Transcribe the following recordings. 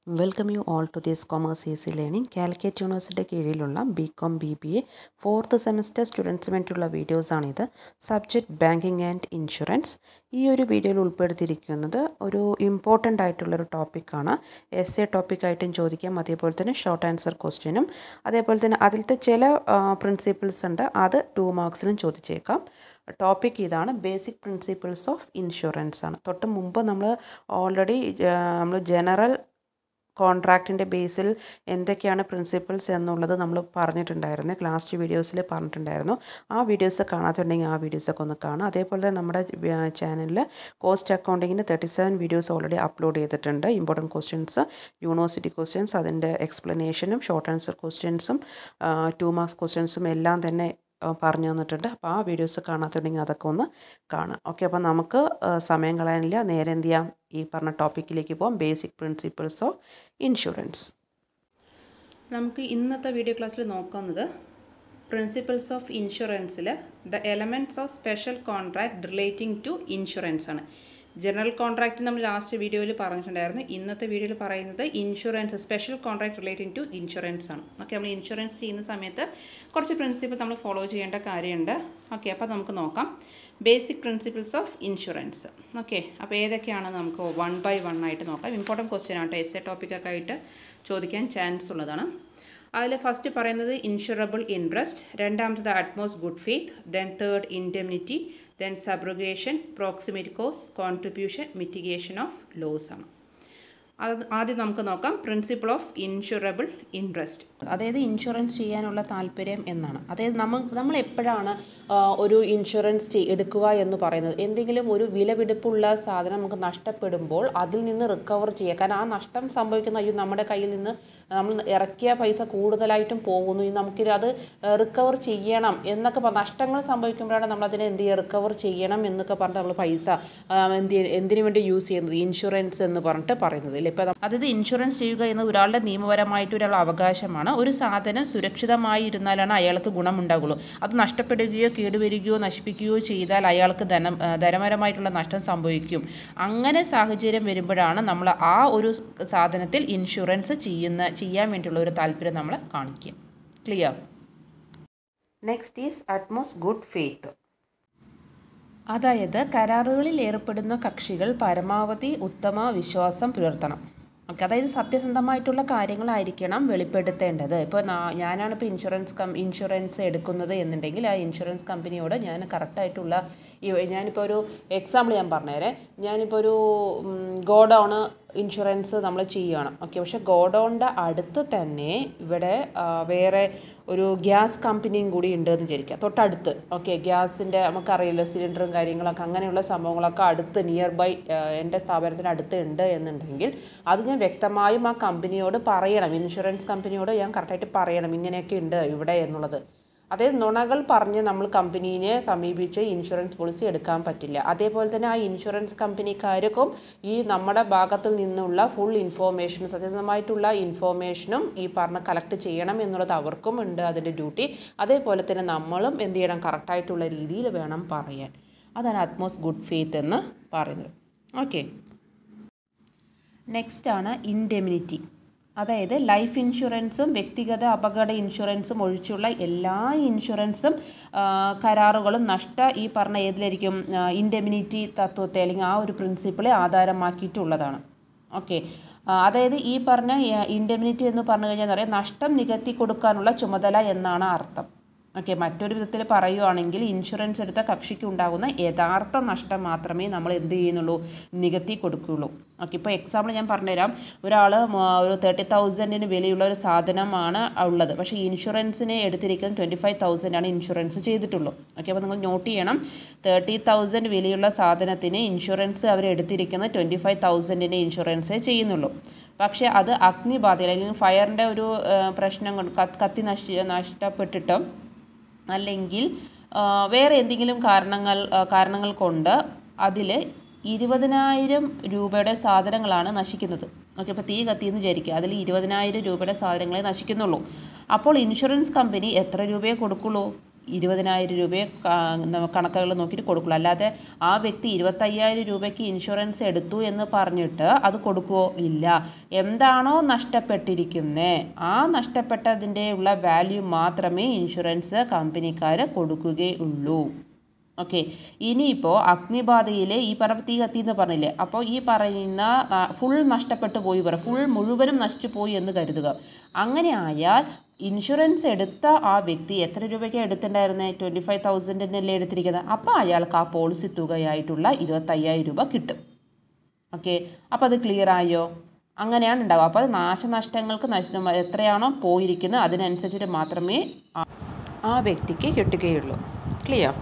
welcome you all to this commerce easy learning Calicut യൂണിവേഴ്സിറ്റിയുടെ കീഴിലുള്ള B com B B A fourth semester സ്റ്റുഡൻസിന് വേണ്ടിയുള്ള വീഡിയോസാണിത് സബ്ജക്റ്റ് ബാങ്കിങ് ആൻഡ് ഇൻഷുറൻസ് ഈ ഒരു വീഡിയോയിൽ ഉൾപ്പെടുത്തിയിരിക്കുന്നത് ഒരു ഇമ്പോർട്ടൻ്റ് ആയിട്ടുള്ളൊരു ടോപ്പിക്കാണ് എസ് എ ടോപ്പിക്കായിട്ടും ചോദിക്കാം അതേപോലെ തന്നെ ഷോർട്ട് ആൻസർ ക്വസ്റ്റ്യനും അതേപോലെ തന്നെ അതിലത്തെ ചില പ്രിൻസിപ്പിൾസ് ഉണ്ട് അത് ടു മാർക്സിനും ചോദിച്ചേക്കാം ടോപ്പിക് ഇതാണ് ബേസിക് പ്രിൻസിപ്പിൾസ് ഓഫ് ഇൻഷുറൻസ് ആണ് തൊട്ട് മുമ്പ് നമ്മൾ ഓൾറെഡി നമ്മൾ ജനറൽ കോൺട്രാക്റ്റിൻ്റെ ബേസിൽ എന്തൊക്കെയാണ് പ്രിൻസിപ്പിൾസ് എന്നുള്ളത് നമ്മൾ പറഞ്ഞിട്ടുണ്ടായിരുന്നു ലാസ്റ്റ് വീഡിയോസിൽ പറഞ്ഞിട്ടുണ്ടായിരുന്നു ആ വീഡിയോസ് കാണാത്തുണ്ടെങ്കിൽ ആ വീഡിയോസൊക്കെ ഒന്ന് കാണാം അതേപോലെ തന്നെ നമ്മുടെ ചാനലിൽ കോസ്റ്റ് അക്കൗണ്ടിങ്ങിന് thirty seven videos already upload ചെയ്തിട്ടുണ്ട് ഇമ്പോർട്ടൻറ്റ് ക്വസ്റ്റ്യൻസ് യൂണിവേഴ്സിറ്റി ക്വസ്റ്റ്യൻസ് അതിൻ്റെ എക്സ്പ്ലനേഷനും ഷോർട്ട് ആൻസർ ക്വസ്റ്റ്യൻസും ടു മാർക്സ് ക്വസ്റ്റ്യൻസും എല്ലാം തന്നെ പറഞ്ഞു തന്നിട്ടുണ്ട് അപ്പോൾ ആ വീഡിയോസ് കാണാത്തുണ്ടെങ്കിൽ അതൊക്കെ ഒന്ന് കാണാം ഓക്കെ അപ്പോൾ നമുക്ക് സമയം കളയാനില്ല നേരെ എന്ത് ചെയ്യാം ഈ പറഞ്ഞ ടോപ്പിക്കിലേക്ക് പോകാം ബേസിക് പ്രിൻസിപ്പിൾസ് ഓഫ് ഇൻഷുറൻസ് നമുക്ക് ഇന്നത്തെ വീഡിയോ ക്ലാസ്സിൽ നോക്കുന്നത് പ്രിൻസിപ്പിൾസ് ഓഫ് ഇൻഷുറൻസിൽ the elements of special contract relating to insurance ആണ് ജനറൽ കോൺട്രാക്റ്റ് നമ്മൾ ലാസ്റ്റ് വീഡിയോയിൽ പറഞ്ഞിട്ടുണ്ടായിരുന്നു ഇന്നത്തെ വീഡിയോയിൽ പറയുന്നത് insurance special contract relating to insurance ആണ് ഓക്കെ നമ്മൾ ഇൻഷുറൻസ് ചെയ്യുന്ന സമയത്ത് കുറച്ച് പ്രിൻസിപ്പിൾ നമ്മൾ ഫോളോ ചെയ്യേണ്ട കാര്യമുണ്ട് ഓക്കെ അപ്പോൾ നമുക്ക് നോക്കാം basic principles of insurance okay അപ്പോൾ ഏതൊക്കെയാണ് നമുക്ക് വൺ ബൈ വൺ ആയിട്ട് നോക്കാം ഇമ്പോർട്ടൻറ്റ് ക്വസ്റ്റ്യൻ ആട്ടോ എസ് എ ടോപ്പിക്കൊക്കെ ആയിട്ട് ചോദിക്കാൻ ചാൻസ് ഉള്ളതാണ് അതിൽ ഫസ്റ്റ് പറയുന്നത് ഇൻഷുറബിൾ ഇൻട്രസ്റ്റ് രണ്ടാമത്തത് utmost good faith then third indemnity then subrogation proximate cause contribution mitigation of loss ആണ് അത് ആദ്യം നമുക്ക് നോക്കാം പ്രിൻസിപ്പിൾ ഓഫ് ഇൻഷുറബിൾ ഇൻട്രസ്റ്റ് അതായത് ഇൻഷുറൻസ് ചെയ്യാനുള്ള താല്പര്യം എന്നാണ് അതായത് നമ്മൾ നമ്മൾ എപ്പോഴാണ് ഒരു ഇൻഷുറൻസ് എടുക്കുക എന്ന് പറയുന്നത് എന്തെങ്കിലും ഒരു വിലപിടിപ്പുള്ള സാധനം നമുക്ക് നഷ്ടപ്പെടുമ്പോൾ അതിൽ നിന്ന് റിക്കവർ ചെയ്യുക കാരണം ആ നഷ്ടം സംഭവിക്കുന്ന അയ്യോ നമ്മുടെ കയ്യിൽ നിന്ന് നമ്മൾ ഇറക്കിയ പൈസ കൂടുതലായിട്ടും പോകുന്നു നമുക്ക് അത് റിക്കവർ ചെയ്യണം എന്നൊക്കെ നഷ്ടങ്ങൾ സംഭവിക്കുമ്പോഴാണ് നമ്മൾ അതിനെ എന്ത് ചെയ്യുക റിക്കവർ ചെയ്യണം എന്നൊക്കെ പറഞ്ഞിട്ട് നമ്മൾ പൈസ എന്ത് എന്തിനു വേണ്ടി യൂസ് ചെയ്യുന്നത് ഇൻഷുറൻസ് എന്ന് പറഞ്ഞിട്ട് പറയുന്നത് ഇല്ലേ ഇപ്പോൾ അതായത് ഇൻഷുറൻസ് ചെയ്യുക എന്നത് ഒരാളുടെ നിയമപരമായിട്ട് ഒരാളുടെ അവകാശമാണ് ഒരു സാധനം സുരക്ഷിതമായി ഇരുന്നാലാണ് അയാൾക്ക് ഗുണമുണ്ടാകുള്ളൂ അത് നഷ്ടപ്പെടുകയോ കേടുവരികയോ നശിപ്പിക്കുകയോ ചെയ്താൽ അയാൾക്ക് ധനം ധനപരമായിട്ടുള്ള നഷ്ടം സംഭവിക്കും അങ്ങനെ സാഹചര്യം വരുമ്പോഴാണ് നമ്മൾ ആ ഒരു സാധനത്തിൽ ഇൻഷുറൻസ് ചെയ്യുന്ന ചെയ്യാൻ വേണ്ടിയുള്ള ഒരു താല്പര്യം നമ്മൾ കാണിക്കുക clear next is utmost good faith അതായത് കരാറുകളിൽ ഏർപ്പെടുന്ന കക്ഷികൾ പരമാവധി ഉത്തമ വിശ്വാസം പുലർത്തണം ഓക്കെ അതായത് സത്യസന്ധമായിട്ടുള്ള കാര്യങ്ങളായിരിക്കണം വെളിപ്പെടുത്തേണ്ടത് ഇപ്പോൾ ഞാനാണ് ഇപ്പോൾ ഇൻഷുറൻസ് കം ഇൻഷുറൻസ് എടുക്കുന്നത് എന്നുണ്ടെങ്കിൽ ആ ഇൻഷുറൻസ് കമ്പനിയോട് ഞാൻ കറക്റ്റായിട്ടുള്ള ഞാനിപ്പോൾ ഒരു എക്സാമ്പിൾ ഞാൻ പറഞ്ഞുതരേ ഞാനിപ്പോൾ ഒരു ഗോഡൗണ് ഇൻഷുറൻസ് നമ്മൾ ചെയ്യുകയാണ് ഓക്കെ പക്ഷേ ഗോഡൗണിൻ്റെ അടുത്ത് തന്നെ ഇവിടെ വേറെ ഒരു ഗ്യാസ് കമ്പനിയും കൂടി ഉണ്ട് എന്ന് വിചാരിക്കുക തൊട്ടടുത്ത് ഓക്കെ ഗ്യാസിൻ്റെ നമുക്കറിയില്ല സിലിണ്ടറും കാര്യങ്ങളൊക്കെ അങ്ങനെയുള്ള സംഭവങ്ങളൊക്കെ അടുത്ത് നിയർ ബൈ എൻ്റെ സ്ഥാപനത്തിന് അടുത്ത് ഉണ്ട് എന്നുണ്ടെങ്കിൽ അത് ഞാൻ വ്യക്തമായും ആ കമ്പനിയോട് പറയണം ഇൻഷുറൻസ് കമ്പനിയോട് ഞാൻ കറക്റ്റായിട്ട് പറയണം ഇങ്ങനെയൊക്കെ ഉണ്ട് ഇവിടെ എന്നുള്ളത് അതായത് നുണകൾ പറഞ്ഞ് നമ്മൾ കമ്പനീനെ സമീപിച്ച് ഇൻഷുറൻസ് പോളിസി എടുക്കാൻ പറ്റില്ല അതേപോലെ തന്നെ ആ ഇൻഷുറൻസ് കമ്പനിക്കാർക്കും ഈ നമ്മുടെ ഭാഗത്തിൽ നിന്നുള്ള ഫുൾ ഇൻഫോർമേഷനും സത്യസന്ധമായിട്ടുള്ള ഇൻഫോർമേഷനും ഈ പറഞ്ഞ കളക്ട് ചെയ്യണം എന്നുള്ളത് അവർക്കും ഉണ്ട് അതിൻ്റെ ഡ്യൂട്ടി അതേപോലെ തന്നെ നമ്മളും എന്ത് ചെയ്യണം കറക്റ്റായിട്ടുള്ള രീതിയിൽ വേണം പറയാൻ അതാണ് അറ്റ്മോസ് ഗുഡ് ഫെയ്ത്ത് എന്ന് പറയുന്നത് ഓക്കെ നെക്സ്റ്റ് ആണ് ഇൻഡെമിനിറ്റി അതായത് ലൈഫ് ഇൻഷുറൻസും വ്യക്തിഗത അപകട ഇൻഷുറൻസും ഒഴിച്ചുള്ള എല്ലാ ഇൻഷുറൻസും കരാറുകളും നഷ്ട ഈ പറഞ്ഞ ഏതിലായിരിക്കും ഇൻഡെമിനിറ്റി തത്വത്തെ അല്ലെങ്കിൽ ആ ഒരു പ്രിൻസിപ്പിളെ ആധാരമാക്കിയിട്ടുള്ളതാണ് ഓക്കെ അതായത് ഈ പറഞ്ഞ ഇൻഡെമിനിറ്റി എന്ന് പറഞ്ഞു കഴിഞ്ഞാൽ പറയാം നഷ്ടം നികത്തി കൊടുക്കാനുള്ള ചുമതല എന്നാണ് അർത്ഥം ഓക്കെ മറ്റൊരു വിധത്തിൽ പറയുവാണെങ്കിൽ ഇൻഷുറൻസ് എടുത്ത കക്ഷിക്ക് ഉണ്ടാകുന്ന യഥാർത്ഥ നഷ്ടം മാത്രമേ നമ്മൾ എന്ത് ചെയ്യുന്നുള്ളൂ നികത്തി കൊടുക്കുകയുള്ളൂ ഓക്കെ ഇപ്പോൾ എക്സാമ്പിൾ ഞാൻ പറഞ്ഞുതരാം ഒരാൾ ഒരു തേർട്ടി തൗസൻഡിന് വിലയുള്ള ഒരു സാധനമാണ് ഉള്ളത് പക്ഷേ ഇൻഷുറൻസിന് എടുത്തിരിക്കുന്നത് ട്വൻറ്റി ഫൈവ് തൗസൻഡാണ് ഇൻഷുറൻസ് ചെയ്തിട്ടുള്ളൂ ഓക്കെ അപ്പോൾ നിങ്ങൾ നോട്ട് ചെയ്യണം തേർട്ടി തൗസൻഡ് വിലയുള്ള സാധനത്തിന് ഇൻഷുറൻസ് അവർ എടുത്തിരിക്കുന്നത് ട്വൻറ്റി ഫൈവ് തൗസൻഡിൻ്റെ ഇൻഷുറൻസേ ചെയ്യുന്നുള്ളൂ പക്ഷേ അത് അഗ്നിബാധയിൽ അല്ലെങ്കിൽ ഫയറിൻ്റെ ഒരു പ്രശ്നം കൊണ്ട് കത്തി നശി നഷ്ടപ്പെട്ടിട്ടും അല്ലെങ്കിൽ വേറെ എന്തെങ്കിലും കാരണങ്ങൾ കാരണങ്ങൾ കൊണ്ട് അതിൽ ഇരുപതിനായിരം രൂപയുടെ സാധനങ്ങളാണ് നശിക്കുന്നത് ഓക്കെ ഇപ്പോൾ തീ കത്തിയെന്ന് വിചാരിക്കുക അതിൽ ഇരുപതിനായിരം രൂപയുടെ സാധനങ്ങളെ നശിക്കുന്നുള്ളൂ അപ്പോൾ ഇൻഷുറൻസ് കമ്പനി എത്ര രൂപയെ കൊടുക്കുള്ളൂ ഇരുപതിനായിരം രൂപയെ കണക്കുകൾ നോക്കിയിട്ട് കൊടുക്കുള്ളൂ അല്ലാതെ ആ വ്യക്തി ഇരുപത്തയ്യായിരം രൂപയ്ക്ക് ഇൻഷുറൻസ് എടുത്തു എന്ന് പറഞ്ഞിട്ട് അത് കൊടുക്കുമോ ഇല്ല എന്താണോ നഷ്ടപ്പെട്ടിരിക്കുന്നത് ആ നഷ്ടപ്പെട്ടതിൻ്റെ ഉള്ള വാല്യൂ മാത്രമേ ഇൻഷുറൻസ് കമ്പനിക്കാർ കൊടുക്കുകയുള്ളൂ ഓക്കെ ഇനിയിപ്പോൾ അഗ്നിബാധയിൽ ഈ പറഞ്ഞ തീ കത്തി എന്ന് പറഞ്ഞില്ലേ അപ്പോൾ ഈ പറയുന്ന ഫുൾ നഷ്ടപ്പെട്ടു പോയി പറ ഫുൾ മുഴുവനും നശിച്ചു പോയി എന്ന് കരുതുക അങ്ങനെ ആയാൽ ഇൻഷുറൻസ് എടുത്ത ആ വ്യക്തി എത്ര രൂപയ്ക്ക് എടുത്തിട്ടുണ്ടായിരുന്നത് ട്വൻറ്റി ഫൈവ് തൗസൻഡിനല്ലേ എടുത്തിരിക്കുന്നത് അപ്പോൾ അയാൾക്ക് ആ പോളിസി തുകയായിട്ടുള്ള ഇരുപത്തയ്യായിരം രൂപ കിട്ടും ഓക്കെ അപ്പോൾ അത് ക്ലിയർ ആയോ അങ്ങനെയാണ് ഉണ്ടാവുക അപ്പോൾ അത് നാശനഷ്ടങ്ങൾക്ക് നശിച്ച എത്രയാണോ പോയിരിക്കുന്നത് അതിനനുസരിച്ചിട്ട് മാത്രമേ ആ- ആ വ്യക്തിക്ക് കിട്ടുകയുള്ളൂ ക്ലിയർ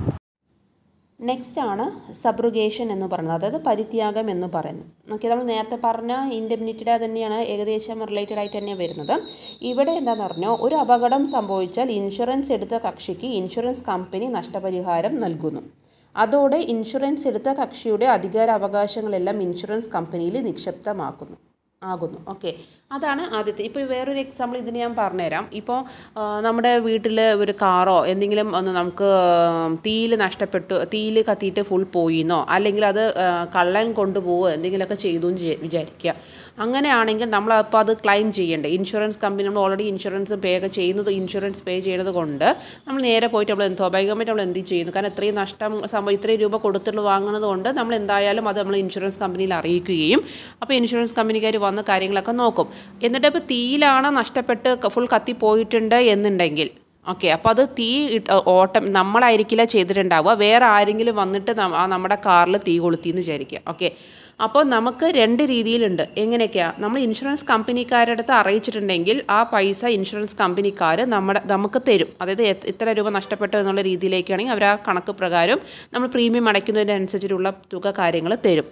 നെക്സ്റ്റ് ആണ് സബ്രുഗേഷൻ എന്ന് പറയുന്നത് അതായത് പരിത്യാഗം എന്ന് പറയുന്നത് ഓക്കെ നമ്മൾ നേരത്തെ പറഞ്ഞ ഇൻഡെമിനിറ്റിയുടെ തന്നെയാണ് ഏകദേശം റിലേറ്റഡ് ആയിട്ട് തന്നെ വരുന്നത് ഇവിടെ എന്താണെന്ന് പറഞ്ഞാൽ ഒരു അപകടം സംഭവിച്ചാൽ ഇൻഷുറൻസ് എടുത്ത കക്ഷിക്ക് ഇൻഷുറൻസ് കമ്പനി നഷ്ടപരിഹാരം നൽകുന്നു അതോടെ ഇൻഷുറൻസ് എടുത്ത കക്ഷിയുടെ അധികാര അവകാശങ്ങളെല്ലാം ഇൻഷുറൻസ് കമ്പനിയിൽ നിക്ഷിപ്തമാക്കുന്നു ആകുന്നു ഓക്കെ അതാണ് ആദ്യത്തെ ഇപ്പോൾ വേറൊരു എക്സാമ്പിൾ ഇതിന് ഞാൻ പറഞ്ഞുതരാം ഇപ്പോൾ ആ, നമ്മുടെ വീട്ടിൽ ഒരു കാറോ എന്തെങ്കിലും ഒന്ന് നമുക്ക് തീയിൽ നഷ്ടപ്പെട്ടു തീയിൽ കത്തിയിട്ട് ഫുൾ പോയിന്നോ അല്ലെങ്കിൽ അത് ആ, കള്ളൻ കൊണ്ടുപോവുക എന്തെങ്കിലുമൊക്കെ ചെയ്തു എന്ന് ചെ- വിചാരിക്കുക അങ്ങനെയാണെങ്കിൽ നമ്മൾ അപ്പോൾ അത് ക്ലെയിം ചെയ്യേണ്ടേ ഇൻഷുറൻസ് കമ്പനി നമ്മൾ ഓൾറെഡി ഇൻഷുറൻസ് പേ ഒക്കെ ചെയ്യുന്നത് ഇൻഷുറൻസ് പേ ചെയ്യുന്നത് കൊണ്ട് നമ്മൾ നേരെ പോയിട്ട് നമ്മൾ എന്ത് സ്വാഭാവികമായിട്ട് നമ്മൾ എന്ത് ചെയ്യുന്നു കാരണം ഇത്രയും നഷ്ടം സംഭവം ഇത്രയും രൂപ കൊടുത്തിട്ട് വാങ്ങുന്നത് കൊണ്ട് നമ്മൾ എന്തായാലും അത് നമ്മൾ ഇൻഷുറൻസ് കമ്പനിയിൽ അറിയിക്കുകയും അപ്പോൾ ഇൻഷുറൻസ് കമ്പനിക്കാർ വന്ന് കാര്യങ്ങളൊക്കെ നോക്കും എന്നിട്ട് ഇപ്പോൾ തീയിലാണ് നഷ്ടപ്പെട്ട് ഫുൾ കത്തി പോയിട്ടുണ്ട് എന്നുണ്ടെങ്കിൽ ഓക്കെ അപ്പോൾ അത് തീ ഇട്ട് ഓട്ടം നമ്മളായിരിക്കില്ല ചെയ്തിട്ടുണ്ടാവുക വേറെ ആരെങ്കിലും വന്നിട്ട് നം- ആ നമ്മുടെ കാറിൽ തീ കൊളുത്തി എന്ന് വിചാരിക്കുക ഓക്കെ അപ്പോൾ നമുക്ക് രണ്ട് രീതിയിലുണ്ട് എങ്ങനെയൊക്കെയാണ് നമ്മൾ ഇൻഷുറൻസ് കമ്പനിക്കാരുടെ അടുത്ത് അറിയിച്ചിട്ടുണ്ടെങ്കിൽ ആ പൈസ ഇൻഷുറൻസ് കമ്പനിക്കാർ നമ്മുടെ നമുക്ക് തരും അതായത് എത്ര- ഇത്ര രൂപ നഷ്ടപ്പെട്ടു എന്നുള്ള രീതിയിലേക്കാണെങ്കിൽ അവർ ആ കണക്ക് പ്രകാരം നമ്മൾ പ്രീമിയം അടയ്ക്കുന്നതിനനുസരിച്ചിട്ടുള്ള തുക കാര്യങ്ങൾ തരും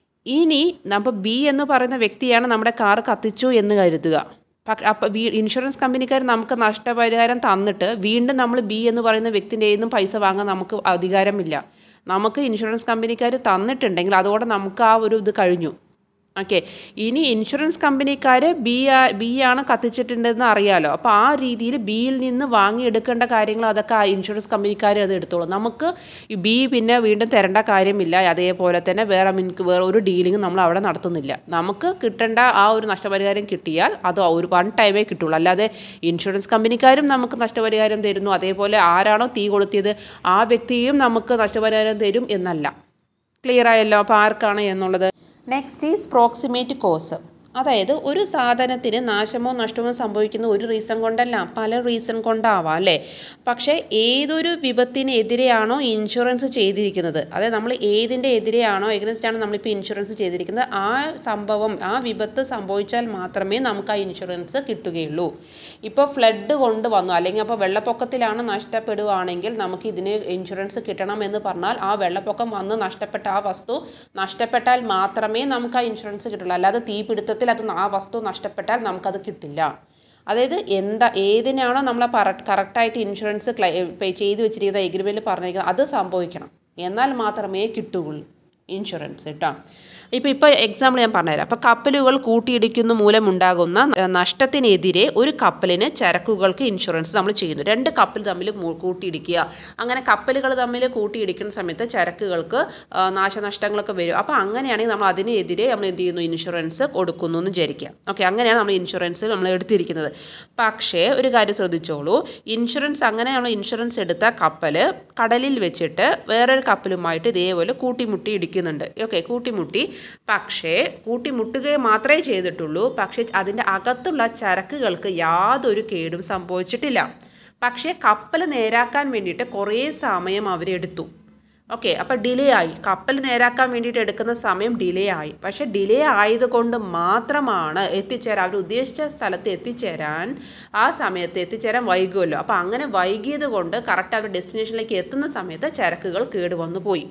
ഇനി നമ്മൾ ബി എന്ന് പറയുന്ന വ്യക്തിയാണ് നമ്മുടെ കാർ കത്തിച്ചു എന്ന് കരുതുക പക്ഷെ അപ്പോൾ വീ ഇൻഷുറൻസ് കമ്പനിക്കാർ നമുക്ക് നഷ്ടപരിഹാരം തന്നിട്ട് വീണ്ടും നമ്മൾ ബി എന്ന് പറയുന്ന വ്യക്തിൻ്റെ നിന്നും പൈസ വാങ്ങാൻ നമുക്ക് അധികാരമില്ല നമുക്ക് ഇൻഷുറൻസ് കമ്പനിക്കാർ തന്നിട്ടുണ്ടെങ്കിൽ അതോടെ നമുക്ക് ആ ഒരു ഇത് കഴിഞ്ഞു ഓക്കെ ഇനി ഇൻഷുറൻസ് കമ്പനിക്കാർ ബി ആ ബി ആണ് കത്തിച്ചിട്ടുണ്ടെന്ന് അറിയാലോ അപ്പോൾ ആ രീതിയിൽ ബിയിൽ നിന്ന് വാങ്ങിയെടുക്കേണ്ട കാര്യങ്ങൾ അതൊക്കെ ആ ഇൻഷുറൻസ് കമ്പനിക്കാർ അത് എടുത്തോളും നമുക്ക് ഈ ബി പിന്നെ വീണ്ടും തരേണ്ട കാര്യമില്ല അതേപോലെ തന്നെ വേറെ മിനിക്ക് വേറെ ഒരു ഡീലിംഗ് നമ്മൾ അവിടെ നടത്തുന്നില്ല നമുക്ക് കിട്ടേണ്ട ആ ഒരു നഷ്ടപരിഹാരം കിട്ടിയാൽ അത് ഒരു വൺ ടൈമേ കിട്ടുള്ളൂ അല്ലാതെ ഇൻഷുറൻസ് കമ്പനിക്കാരും നമുക്ക് നഷ്ടപരിഹാരം തരുന്നു അതേപോലെ ആരാണോ തീ കൊളുത്തിയത് ആ വ്യക്തിയും നമുക്ക് നഷ്ടപരിഹാരം തരും എന്നല്ല ക്ലിയർ ആയല്ലോ അപ്പോൾ ആർക്കാണ് എന്നുള്ളത് നെക്സ്റ്റ് ഈസ് പ്രോക്സിമേറ്റ് കോസ് അതായത് ഒരു സാധനത്തിന് നാശമോ നഷ്ടമോ സംഭവിക്കുന്ന ഒരു റീസൺ കൊണ്ടല്ല പല റീസൺ കൊണ്ടാവാം അല്ലേ പക്ഷേ ഏതൊരു വിപത്തിനെതിരെയാണോ ഇൻഷുറൻസ് ചെയ്തിരിക്കുന്നത് അതായത് നമ്മൾ ഏതിൻ്റെ എതിരെയാണോ എഗനസ്റ്റ് ആണ് നമ്മളിപ്പോൾ ഇൻഷുറൻസ് ചെയ്തിരിക്കുന്നത് ആ സംഭവം ആ വിപത്ത് സംഭവിച്ചാൽ മാത്രമേ നമുക്ക് ആ ഇൻഷുറൻസ് കിട്ടുകയുള്ളൂ ഇപ്പോൾ ഫ്ലഡ് കൊണ്ട് വന്നു അല്ലെങ്കിൽ അപ്പോൾ വെള്ളപ്പൊക്കത്തിലാണ് നഷ്ടപ്പെടുകയാണെങ്കിൽ നമുക്ക് ഇതിന് ഇൻഷുറൻസ് കിട്ടണം എന്ന് പറഞ്ഞാൽ ആ വെള്ളപ്പൊക്കം വന്ന് നഷ്ടപ്പെട്ട ആ വസ്തു നഷ്ടപ്പെട്ടാൽ മാത്രമേ നമുക്ക് ആ ഇൻഷുറൻസ് കിട്ടുള്ളൂ അല്ലാതെ തീപിടുത്തത്തിൽ അത് ആ വസ്തു നഷ്ടപ്പെട്ടാൽ നമുക്കത് കിട്ടില്ല അതായത് എന്താ ഏതിനാണോ നമ്മൾ കറക്റ്റായിട്ട് ഇൻഷുറൻസ് ക്ലൈ പേ ചെയ്ത് വെച്ചിരിക്കുന്ന എഗ്രിമെൻറ്റിൽ പറഞ്ഞിരിക്കുന്നത് അത് സംഭവിക്കണം എന്നാൽ മാത്രമേ കിട്ടുകയുള്ളൂ ഇൻഷുറൻസ് കേട്ടോ ഇപ്പോൾ ഇപ്പോൾ എക്സാമ്പിൾ ഞാൻ പറഞ്ഞുതരാം അപ്പോൾ കപ്പലുകൾ കൂട്ടിയിടിക്കുന്ന മൂലമുണ്ടാകുന്ന ഏഹ്, നഷ്ടത്തിനെതിരെ ഒരു കപ്പലിന് ചരക്കുകൾക്ക് ഇൻഷുറൻസ് നമ്മൾ ചെയ്യുന്നു രണ്ട് കപ്പൽ തമ്മിൽ മൂ- കൂട്ടിയിടിക്കുക അങ്ങനെ കപ്പലുകൾ തമ്മിൽ കൂട്ടിയിടിക്കുന്ന സമയത്ത് ചരക്കുകൾക്ക് ആ, നാശനഷ്ടങ്ങളൊക്കെ വരും അപ്പോൾ അങ്ങനെയാണെങ്കിൽ നമ്മൾ അതിനെതിരെ നമ്മൾ എന്ത് ചെയ്യുന്നു ഇൻഷുറൻസ് കൊടുക്കുന്നു എന്ന് വിചാരിക്കുക ഓക്കെ അങ്ങനെയാണ് നമ്മൾ ഇൻഷുറൻസ് നമ്മൾ എടുത്തിരിക്കുന്നത് പക്ഷേ ഒരു കാര്യം ശ്രദ്ധിച്ചോളൂ ഇൻഷുറൻസ് അങ്ങനെ നമ്മൾ ഇൻഷുറൻസ് എടുത്ത കപ്പൽ കടലിൽ വെച്ചിട്ട് വേറൊരു കപ്പലുമായിട്ട് ഇതേപോലെ കൂട്ടിമുട്ടി ഇടിക്കുന്നുണ്ട് ഓക്കെ കൂട്ടിമുട്ടി പക്ഷേ കൂട്ടിമുട്ടുകയെ മാത്രമേ ചെയ്തിട്ടുള്ളൂ പക്ഷേ അതിൻ്റെ അകത്തുള്ള ചരക്കുകൾക്ക് യാതൊരു കേടും സംഭവിച്ചിട്ടില്ല പക്ഷേ കപ്പൽ നേരാക്കാൻ വേണ്ടിയിട്ട് കുറേ സമയം അവരെടുത്തു ഓക്കെ അപ്പോൾ ഡിലേ ആയി കപ്പൽ നേരാക്കാൻ വേണ്ടിയിട്ട് എടുക്കുന്ന സമയം ഡിലേ ആയി പക്ഷേ ഡിലേ ആയതുകൊണ്ട് മാത്രമാണ് എത്തിച്ചേരാൻ അവർ ഉദ്ദേശിച്ച സ്ഥലത്ത് എത്തിച്ചേരാൻ ആ സമയത്ത് എത്തിച്ചേരാൻ വൈകുമല്ലോ അപ്പോൾ അങ്ങനെ വൈകിയത് കൊണ്ട് കറക്റ്റ് അവർ ഡെസ്റ്റിനേഷനിലേക്ക് എത്തുന്ന സമയത്ത് ചരക്കുകൾ കേടുവന്നു പോയി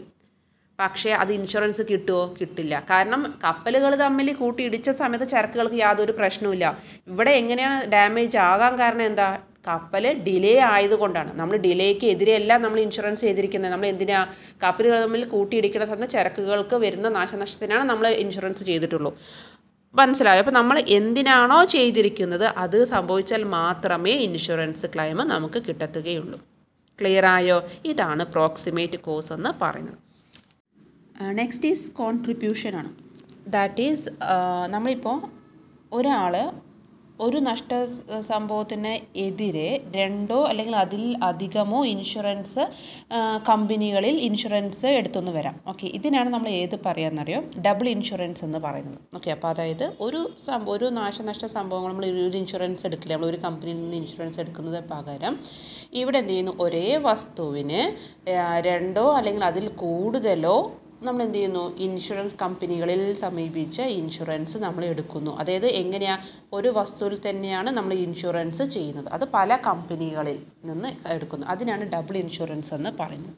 പക്ഷേ അത് ഇൻഷുറൻസ് കിട്ടുമോ കിട്ടില്ല കാരണം കപ്പലുകൾ തമ്മിൽ കൂട്ടിയിടിച്ച സമയത്ത് ചരക്കുകൾക്ക് യാതൊരു പ്രശ്നവുമില്ല ഇവിടെ എങ്ങനെയാണ് ഡാമേജ് ആകാൻ കാരണം എന്താ കപ്പൽ ഡിലേ ആയതുകൊണ്ടാണ് നമ്മൾ ഡിലേക്ക് എതിരെയല്ല നമ്മൾ ഇൻഷുറൻസ് ചെയ്തിരിക്കുന്നത് നമ്മൾ എന്തിനാ കപ്പലുകൾ തമ്മിൽ കൂട്ടിയിടിക്കുന്ന സമയത്ത് ചരക്കുകൾക്ക് വരുന്ന നാശനഷ്ടത്തിനാണ് നമ്മൾ ഇൻഷുറൻസ് ചെയ്തിട്ടുള്ളൂ മനസ്സിലായോ അപ്പോൾ നമ്മൾ എന്തിനാണോ ചെയ്തിരിക്കുന്നത് അത് സംഭവിച്ചാൽ മാത്രമേ ഇൻഷുറൻസ് ക്ലെയിം നമുക്ക് കിട്ടത്തുകയുള്ളൂ ക്ലിയർ ആയോ ഇതാണ് പ്രോക്സിമേറ്റ് കോസ് എന്ന് പറയുന്നത് നെക്സ്റ്റ് ഈസ് കോൺട്രിബ്യൂഷൻ ആണ് ദാറ്റ് ഈസ് നമ്മളിപ്പോൾ ഒരാൾ ഒരു നഷ്ട സ- സംഭവത്തിന് എതിരെ രണ്ടോ അല്ലെങ്കിൽ അതിൽ അധികമോ ഇൻഷുറൻസ് ആ, കമ്പനികളിൽ ഇൻഷുറൻസ് എടുത്തൊന്ന് വരാം ഓക്കെ ഇതിനാണ് നമ്മൾ ഏത് പറയാമെന്നറിയോ ഡബിൾ ഇൻഷുറൻസ് എന്ന് പറയുന്നത് ഓക്കെ അപ്പോൾ അതായത് ഒരു സംഭവം ഒരു നാശനഷ്ട സംഭവങ്ങൾ നമ്മൾ ഒരു ഇൻഷുറൻസ് എടുക്കില്ല നമ്മൾ ഒരു കമ്പനിയിൽ നിന്ന് ഇൻഷുറൻസ് എടുക്കുന്നത് പകരം ഇവിടെ എന്ത് ചെയ്യുന്നു ഒരേ വസ്തുവിന് ആ, രണ്ടോ അല്ലെങ്കിൽ അതിൽ കൂടുതലോ നമ്മൾ എന്ത് ചെയ്യുന്നു ഇൻഷുറൻസ് കമ്പനികളിൽ സമീപിച്ച് ഇൻഷുറൻസ് നമ്മൾ എടുക്കുന്നു അതായത് എങ്ങനെയാണ് ഒരു വസ്തുവിൽ തന്നെയാണ് നമ്മൾ ഇൻഷുറൻസ് ചെയ്യുന്നത് അത് പല കമ്പനികളിൽ നിന്ന് എടുക്കുന്നു അതിനാണ് ഡബിൾ ഇൻഷുറൻസ് എന്ന് പറയുന്നത്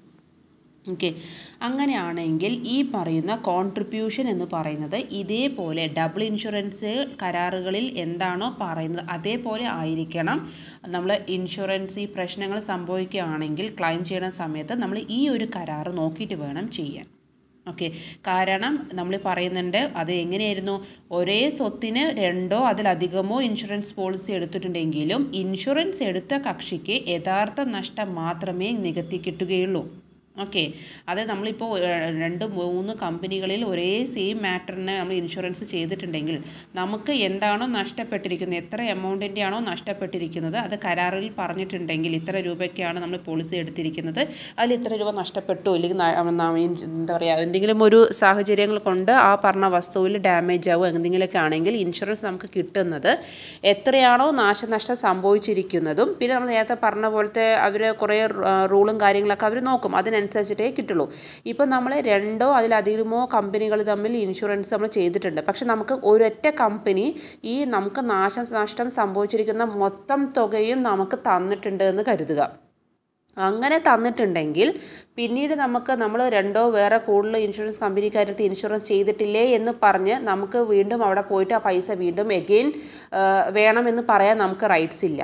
ഓക്കെ അങ്ങനെയാണെങ്കിൽ ഈ പറയുന്ന കോൺട്രിബ്യൂഷൻ എന്ന് പറയുന്നത് ഇതേപോലെ ഡബിൾ ഇൻഷുറൻസ് കരാറുകളിൽ എന്താണോ പറയുന്നത് അതേപോലെ ആയിരിക്കണം നമ്മൾ ഇൻഷുറൻസ് ഈ പ്രശ്നങ്ങൾ സംഭവിക്കുകയാണെങ്കിൽ ക്ലെയിം ചെയ്യുന്ന സമയത്ത് നമ്മൾ ഈ ഒരു കരാറ് നോക്കിയിട്ട് വേണം ചെയ്യാൻ ഓക്കെ കാരണം നമ്മൾ പറയുന്നുണ്ട് അത് എങ്ങനെയായിരുന്നു ഒരേ സ്വത്തിന് രണ്ടോ അതിലധികമോ ഇൻഷുറൻസ് പോളിസി എടുത്തിട്ടുണ്ടെങ്കിലും ഇൻഷുറൻസ് എടുത്ത കക്ഷിക്ക് യഥാർത്ഥ നഷ്ടം മാത്രമേ നികത്തി കിട്ടുകയുള്ളൂ ഓക്കെ അത് നമ്മളിപ്പോൾ ഏഹ്, രണ്ട് മൂന്ന് കമ്പനികളിൽ ഒരേ സെയിം മാറ്ററിന് നമ്മൾ ഇൻഷുറൻസ് ചെയ്തിട്ടുണ്ടെങ്കിൽ നമുക്ക് എന്താണോ നഷ്ടപ്പെട്ടിരിക്കുന്നത് എത്ര എമൗണ്ടിൻ്റെ ആണോ നഷ്ടപ്പെട്ടിരിക്കുന്നത് അത് കരാറിൽ പറഞ്ഞിട്ടുണ്ടെങ്കിൽ ഇത്ര രൂപയ്ക്കാണ് നമ്മൾ പോളിസി എടുത്തിരിക്കുന്നത് അതിൽ ഇത്ര രൂപ നഷ്ടപ്പെട്ടു ഇല്ലെങ്കിൽ ന- ന- എന്താ പറയുക എന്തെങ്കിലും ഒരു സാഹചര്യങ്ങൾ കൊണ്ട് ആ പറഞ്ഞ വസ്തുവിൽ ഡാമേജ് ആവുക എന്തെങ്കിലുമൊക്കെ ആണെങ്കിൽ ഇൻഷുറൻസ് നമുക്ക് കിട്ടുന്നത് എത്രയാണോ നാശനഷ്ടം സംഭവിച്ചിരിക്കുന്നതും പിന്നെ നമ്മൾ നേരത്തെ പറഞ്ഞ പോലത്തെ അവർ കുറേ റൂളും കാര്യങ്ങളൊക്കെ അവർ നോക്കും അതിനനുസരിച്ചിട്ടേ കിട്ടുള്ളൂ ഇപ്പം നമ്മൾ രണ്ടോ അതിലധികമോ കമ്പനികൾ തമ്മിൽ ഇൻഷുറൻസ് നമ്മൾ ചെയ്തിട്ടുണ്ട് പക്ഷെ നമുക്ക് ഒരൊറ്റ കമ്പനി ഈ നമുക്ക് നാശനഷ്ടം സംഭവിച്ചിരിക്കുന്ന മൊത്തം തുകയും നമുക്ക് തന്നിട്ടുണ്ട് എന്ന് കരുതുക അങ്ങനെ തന്നിട്ടുണ്ടെങ്കിൽ പിന്നീട് നമുക്ക് നമ്മൾ രണ്ടോ വേറെ കൂടുതൽ ഇൻഷുറൻസ് കമ്പനിക്കാരടുത്ത് ഇൻഷുറൻസ് ചെയ്തിട്ടില്ലേ എന്ന് പറഞ്ഞ് നമുക്ക് വീണ്ടും അവിടെ പോയിട്ട് ആ പൈസ വീണ്ടും എഗെയിൻ വേണമെന്ന് പറയാൻ നമുക്ക് റൈറ്റ്സ് ഇല്ല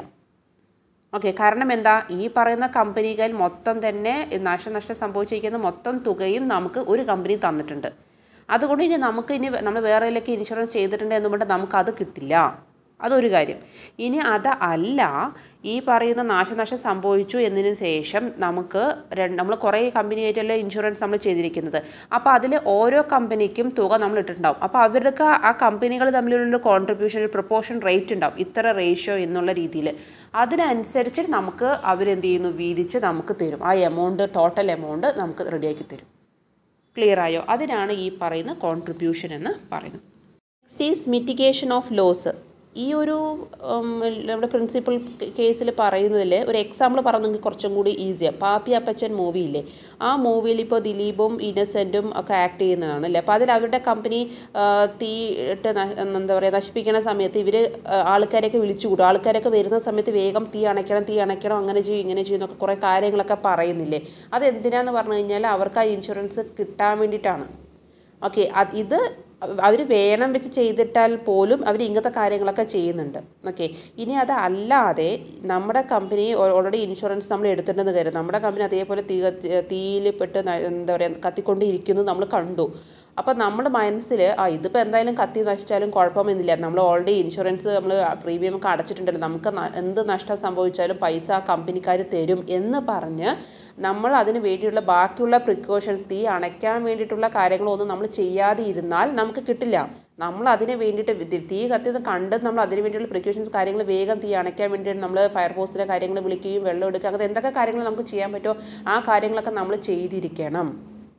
ഓക്കെ കാരണം എന്താ ഈ പറയുന്ന കമ്പനികൾ മൊത്തം തന്നെ നാശനഷ്ടം സംഭവിച്ചിരിക്കുന്ന മൊത്തം തുകയും നമുക്ക് ഒരു കമ്പനി തന്നിട്ടുണ്ട് അതുകൊണ്ട് ഇനി നമുക്ക് ഇനി നമ്മൾ വേറെയിലൊക്കെ ഇൻഷുറൻസ് ചെയ്തിട്ടുണ്ട് എന്നുകൊണ്ട് നമുക്കത് കിട്ടില്ല അതൊരു കാര്യം ഇനി അത് അല്ല ഈ പറയുന്ന നാശനഷ്ടം സംഭവിച്ചു എന്നതിന് ശേഷം നമുക്ക് നമ്മൾ കുറേ കമ്പനിയായിട്ടല്ലേ ഇൻഷുറൻസ് നമ്മൾ ചെയ്തിരിക്കുന്നത് അപ്പോൾ അതിൽ ഓരോ കമ്പനിക്കും തുക നമ്മൾ ഇട്ടിട്ടുണ്ടാവും അപ്പോൾ അവർക്ക് ആ കമ്പനികൾ തമ്മിലുള്ള കോൺട്രിബ്യൂഷൻ ഒരു പ്രൊപ്പോർഷൻ റേറ്റ് ഉണ്ടാവും ഇത്ര റേഷ്യോ എന്നുള്ള രീതിയിൽ അതിനനുസരിച്ച് നമുക്ക് അവരെന്ത് ചെയ്യുന്നു വീതിച്ച് നമുക്ക് തരും ആ എമൗണ്ട് ടോട്ടൽ എമൗണ്ട് നമുക്ക് റെഡിയാക്കി തരും ക്ലിയർ ആയോ അതിനാണ് ഈ പറയുന്ന കോൺട്രിബ്യൂഷൻ എന്ന് പറയുന്നത് next is mitigation of loss ഈ ഒരു ഉം, നമ്മുടെ പ്രിൻസിപ്പൽ കേസിൽ പറയുന്നതിൽ ഒരു എക്സാമ്പിൾ പറഞ്ഞെങ്കിൽ കുറച്ചും കൂടി ഈസിയാണ് പാപ്പി അപ്പച്ചൻ മൂവിയില്ലേ ആ മൂവിയിൽ ഇപ്പോൾ ദിലീപും ഇന്നസെൻറ്റും ഒക്കെ ആക്ട് ചെയ്യുന്നതാണ് അല്ലേ അപ്പോൾ അതിൽ അവരുടെ കമ്പനി തീ ഇട്ട് ന- എന്താ പറയുക നശിപ്പിക്കുന്ന സമയത്ത് ഇവർ ആൾക്കാരെയൊക്കെ വിളിച്ചു കൂടും ആൾക്കാരൊക്കെ വരുന്ന സമയത്ത് വേഗം തീ അണയ്ക്കണം തീ അണയ്ക്കണം അങ്ങനെ ചെയ്യും ഇങ്ങനെ ചെയ്യും എന്നൊക്കെ കുറേ കാര്യങ്ങളൊക്കെ പറയുന്നില്ലേ അത് എന്തിനാന്ന് പറഞ്ഞു കഴിഞ്ഞാൽ അവർക്ക് ആ ഇൻഷുറൻസ് കിട്ടാൻ വേണ്ടിയിട്ടാണ് ഓക്കെ അത് ഇത് അവർ വേണം വെച്ച് ചെയ്തിട്ടാൽ പോലും അവർ ഇങ്ങനത്തെ കാര്യങ്ങളൊക്കെ ചെയ്യുന്നുണ്ട് ഓക്കെ ഇനി അത് അല്ലാതെ നമ്മുടെ കമ്പനി ഓൾറെഡി ഇൻഷുറൻസ് നമ്മൾ എടുത്തിട്ടുണ്ടെന്ന് കരുതും നമ്മുടെ കമ്പനി അതേപോലെ തീ കത്തി- തീയിൽ പെട്ട് ന- എന്താ പറയുക കത്തിക്കൊണ്ടിരിക്കുന്നത് നമ്മൾ കണ്ടു അപ്പോൾ നമ്മുടെ മനസ്സിൽ ആ ഇതിപ്പോൾ എന്തായാലും കത്തി നശിച്ചാലും കുഴപ്പമൊന്നുമില്ല നമ്മൾ ഓൾറെഡി ഇൻഷുറൻസ് നമ്മൾ പ്രീമിയം ഒക്കെ അടച്ചിട്ടുണ്ടല്ലോ നമുക്ക് ന- എന്ത് നഷ്ടം സംഭവിച്ചാലും പൈസ ആ കമ്പനിക്കാർ തരും എന്ന് പറഞ്ഞ് നമ്മൾ അതിന് വേണ്ടിയുള്ള ബാക്കിയുള്ള പ്രിക്കോഷൻസ് തീ അണയ്ക്കാൻ വേണ്ടിയിട്ടുള്ള കാര്യങ്ങളൊന്നും നമ്മൾ ചെയ്യാതെ ഇരുന്നാൽ നമുക്ക് കിട്ടില്ല നമ്മൾ അതിന് വേണ്ടിയിട്ട് ഇത് തീ കത്തിയത് കണ്ട് നമ്മൾ അതിന് വേണ്ടിയുള്ള പ്രിക്കോഷൻസ് കാര്യങ്ങൾ വേഗം തീ അണയ്ക്കാൻ വേണ്ടിയിട്ട് നമ്മൾ ഫയർഫോഴ്സിലെ കാര്യങ്ങൾ വിളിക്കുകയും വെള്ളം എടുക്കുക അങ്ങനത്തെ എന്തൊക്കെ കാര്യങ്ങൾ നമുക്ക് ചെയ്യാൻ പറ്റുമോ ആ കാര്യങ്ങളൊക്കെ നമ്മൾ ചെയ്തിരിക്കണം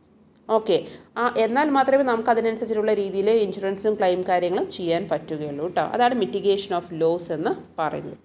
ഓക്കെ ആ എന്നാൽ മാത്രമേ നമുക്ക് അതിനനുസരിച്ചുള്ള രീതിയിൽ ഇൻഷുറൻസും ക്ലെയിം കാര്യങ്ങളും ചെയ്യാൻ പറ്റുകയുള്ളൂ കേട്ടോ അതാണ് മിറ്റിഗേഷൻ ഓഫ് ലോസ് എന്ന് പറയുന്നത്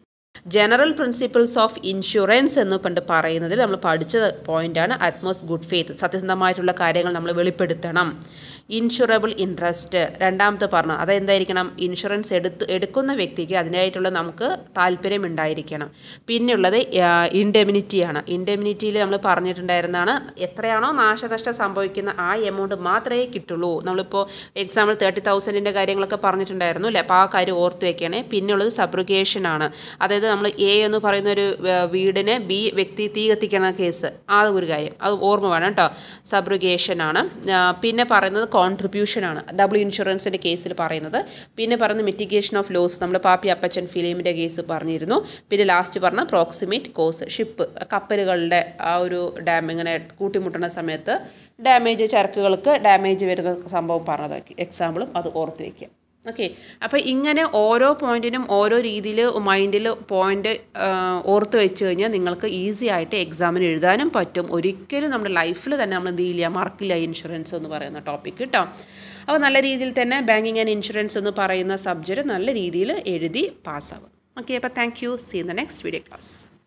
ജനറൽ പ്രിൻസിപ്പിൾസ് ഓഫ് ഇൻഷുറൻസ് എന്ന് പണ്ട് പറയുന്നതിൽ നമ്മൾ പഠിച്ച പോയിന്റാണ് അറ്റ്മോസ് ഗുഡ് ഫെയ്ത്ത് സത്യസന്ധമായിട്ടുള്ള കാര്യങ്ങൾ നമ്മൾ വെളിപ്പെടുത്തണം ഇൻഷുറബിൾ ഇൻട്രസ്റ്റ് രണ്ടാമത്തെ പറഞ്ഞു അതെന്തായിരിക്കണം ഇൻഷുറൻസ് എടുത്ത് എടുക്കുന്ന വ്യക്തിക്ക് അതിനായിട്ടുള്ള നമുക്ക് താല്പര്യം ഉണ്ടായിരിക്കണം പിന്നെയുള്ളത് ഇൻഡെമിനിറ്റിയാണ് ഇൻഡെമിനിറ്റിയിൽ നമ്മൾ പറഞ്ഞിട്ടുണ്ടായിരുന്നതാണ് എത്രയാണോ നാശനഷ്ടം സംഭവിക്കുന്ന ആ എമൗണ്ട് മാത്രമേ കിട്ടുള്ളൂ നമ്മളിപ്പോൾ എക്സാമ്പിൾ തേർട്ടി തൗസൻഡിൻ്റെ കാര്യങ്ങളൊക്കെ പറഞ്ഞിട്ടുണ്ടായിരുന്നു അല്ലേ അപ്പോൾ ആ കാര്യം ഓർത്ത് വെക്കണേ പിന്നെയുള്ളത് സബ്രിഗേഷൻ ആണ് അതായത് നമ്മൾ എ എന്ന് പറയുന്ന ഒരു ഏർ, വീടിന് ബി വ്യക്തി തീ കത്തിക്കുന്ന കേസ് ആ ഒരു കാര്യം അത് ഓർമ്മ വേണം കേട്ടോ സബ്രിഗേഷൻ ആണ് ആ, പിന്നെ പറയുന്നത് കോൺട്രിബ്യൂഷനാണ് ഡബിൾ ഇൻഷുറൻസിൻ്റെ കേസിൽ പറയുന്നത് പിന്നെ പറയുന്ന മിറ്റിഗേഷൻ ഓഫ് ലോസ് നമ്മൾ പാപ്പി അപ്പച്ചൻ ഫിലിമിൻ്റെ കേസ് പറഞ്ഞിരുന്നു പിന്നെ ലാസ്റ്റ് പറഞ്ഞ പ്രോക്സിമേറ്റ് കോസ് ഷിപ്പ് കപ്പലുകളുടെ ആ ഒരു ഡാം ഇങ്ങനെ കൂട്ടിമുട്ടുന്ന സമയത്ത് ഡാമേജ് ചരക്കുകൾക്ക് ഡാമേജ് വരുന്ന സംഭവം പറഞ്ഞത് എക്സാമ്പിളും അത് ഓർത്ത് വയ്ക്കുക ഓക്കെ അപ്പോൾ ഇങ്ങനെ ഓരോ പോയിന്റിനും ഓരോ രീതിയിൽ മൈൻഡിൽ പോയിന്റ് ഓർത്ത് വെച്ച് കഴിഞ്ഞാൽ നിങ്ങൾക്ക് ഈസി ആയിട്ട് എക്സാമിന് എഴുതാനും പറ്റും ഒരിക്കലും നമ്മുടെ ലൈഫിൽ തന്നെ നമ്മൾ എന്ത് ചെയ്യില്ല മറക്കില്ല ഇൻഷുറൻസ് എന്ന് പറയുന്ന ടോപ്പിക് കേട്ടോ അപ്പോൾ നല്ല രീതിയിൽ തന്നെ ബാങ്കിങ് ആൻഡ് ഇൻഷുറൻസ് എന്ന് പറയുന്ന സബ്ജക്റ്റ് നല്ല രീതിയിൽ എഴുതി പാസ്സാവും ഓക്കെ അപ്പോൾ thank you see in the next video class